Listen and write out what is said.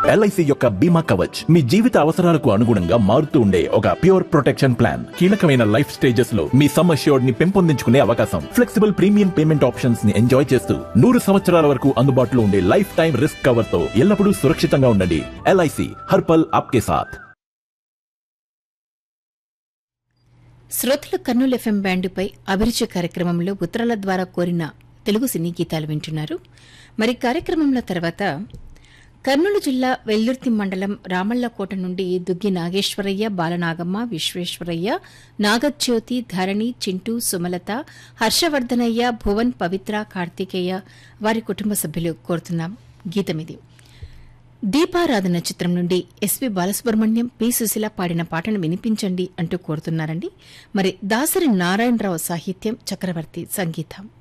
LIC యొక్క బీమా కవచ్ మీ జీవిత అవసరాలకు అనుగుణంగా మారుతూ ఉండే ఒక ప్యూర్ ప్రొటెక్షన్ ప్లాన్ కీలకమైన లైఫ్ స్టేజెస్ లో మీ సమ్ అష్యూర్డ్ ని పెంపొందించుకునే అవకాశం ఫ్లెక్సిబుల్ ప్రీమియం పేమెంట్ ఆప్షన్స్ ని ఎంజాయ్ చేస్తూ నూరు సంవత్సరాల వరకు అందుబాటులో ఉండే లైఫ్ టైం రిస్క్ కవర్ తో ఎల్లప్పుడూ సురక్షితంగా ఉండండి ఎల్ఐసి హర్పల్ ఆప్కే సాథ్ శ్రోతలు కర్నూలు ఎఫ్ఎం బ్యాండుపై అభిరుచి కార్యక్రమంలో ఉత్తరాల ద్వారా కోరిన తెలుగు సినీ గీతాలు వింటున్నారు మరి కార్యక్రమంలో తర్వాత కర్నూలు జిల్లా వెల్లుర్తి మండలం రామల్లకోట నుండి దుగ్గి నాగేశ్వరయ్య బాలనాగమ్మ విశ్వేశ్వరయ్య నాగజ్యోతి ధరణి చింటూ సుమలత హర్షవర్ధనయ్య భువన్ పవిత్ర కార్తికేయ వారి కుటుంబ సభ్యులు కోరుతున్నాం గీతమిది దీపారాధన చిత్రం నుండి ఎస్పి బాలసుబ్రహ్మణ్యం పి సుశీల పాడిన పాటను వినిపించండి అంటూ కోరుతున్నారండి మరి దాసరి నారాయణరావు సాహిత్యం చక్రవర్తి సంగీతం